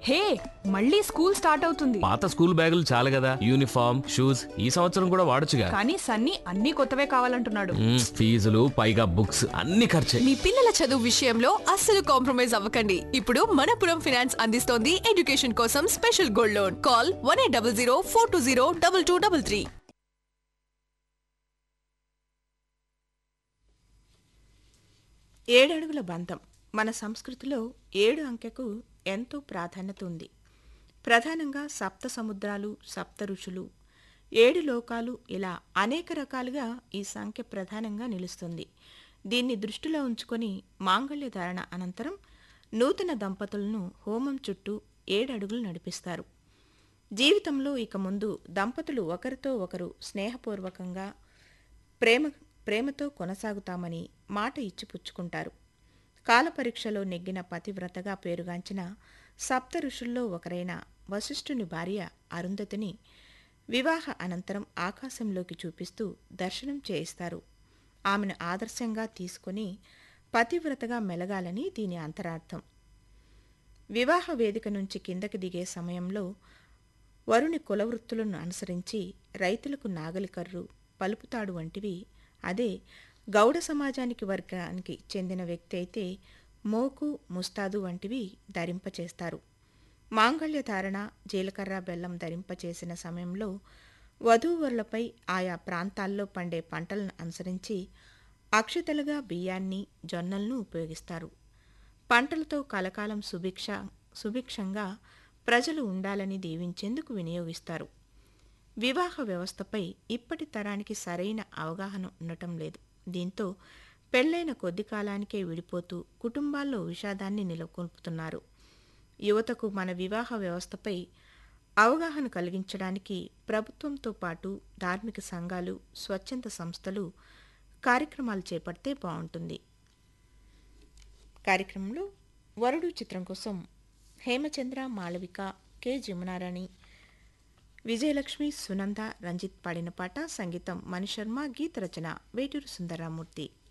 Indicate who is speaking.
Speaker 1: హే మళ్ళీ school start అవుతుంది
Speaker 2: పాత స్కూల్ బ్యాగులు చాలు కదా యూనిఫామ్ షూస్ ఈ సంవత్సరం కూడా వాడొచ్చుగా
Speaker 1: కానీ సన్నీ అన్ని కొత్తవే కావాలంటున్నాడు
Speaker 2: మ్మ్, ఫీజులు పైగా బుక్స్ అన్ని ఖర్చే
Speaker 3: మీ పిల్లల చదువు విషయంలో అస్సలు కాంప్రమైజ్ అవ్వకండి ఇప్పుడు మనపురం ఫైనాన్స్ అందిస్తోంది ఎడ్యుకేషన్ కోసం special gold loan call one eight double zero four two zero double two double three
Speaker 4: ఏడడుగుల బంధం మన సంస్కృతిలో ఏడు అంకెకు ఎంతో ప్రాధాన్యత ఉంది ప్రధానంగా సప్త సముద్రాలు సప్త ఋషులు ఏడు లోకాలు ఇలా అనేక రకాలుగా ఈ సంఖ్య ప్రధానంగా నిలుస్తుంది దీన్ని దృష్టిలో ఉంచుకొని మాంగళ్య ధారణ అనంతరం నూతన దంపతులను హోమం చుట్టూ ఏడడుగులు నడిపిస్తారు జీవితంలో ఇక ముందు దంపతులు ఒకరితో ఒకరు స్నేహపూర్వకంగా ప్రేమ ప్రేమతో కొనసాగుతామని మాట ఇచ్చి పుచ్చుకుంటారు కాలపరీక్షలో నెగ్గిన పతివ్రతగా పేరుగాంచిన సప్త ఋషుల్లో ఒకరైన వశిష్ఠుని భార్య అరుంధతిని వివాహ అనంతరం ఆకాశంలోకి చూపిస్తూ దర్శనం చేయిస్తారు ఆమెను ఆదర్శంగా తీసుకొని పతివ్రతగా మెలగాలని దీని అంతరార్థం వివాహ వేదిక నుంచి కిందకి దిగే సమయంలో వరుని కులవృత్తులను అనుసరించి రైతులకు నాగలికర్రు పలుపుతాడు వంటివి అదే గౌడ సమాజానికి వర్గానికి చెందిన వ్యక్తి అయితే మోకు ముస్తాదు వంటివి ధరింపచేస్తారు మాంగళ్య ధారణ జీలకర్ర బెల్లం ధరింపచేసిన సమయంలో వధూవరులపై ఆయా ప్రాంతాల్లో పండే పంటలను అనుసరించి అక్షతలుగా బియ్యాన్ని జొన్నలను ఉపయోగిస్తారు పంటలతో కలకాలం సుభిక్ష సుభిక్షంగా ప్రజలు ఉండాలని దీవించేందుకు వినియోగిస్తారు వివాహ వ్యవస్థపై ఇప్పటి తరానికి సరైన అవగాహన ఉండటం లేదు దీంతో పెళ్లైన కొద్ది కాలానికే విడిపోతూ కుటుంబాల్లో విషాదాన్ని నెలకొల్పుతున్నారు యువతకు మన వివాహ వ్యవస్థపై అవగాహన కలిగించడానికి ప్రభుత్వంతో పాటు ధార్మిక సంఘాలు స్వచ్ఛంద సంస్థలు కార్యక్రమాలు చేపడితే బాగుంటుంది కార్యక్రమంలో వరుడు చిత్రం కోసం హేమచంద్ర మాళవిక కె జమునారాణి విజయలక్ష్మి సునంద రంజిత్ పాడిన పాట సంగీతం మణిశర్మ గీత రచన వేటూరు సుందరరామూర్తి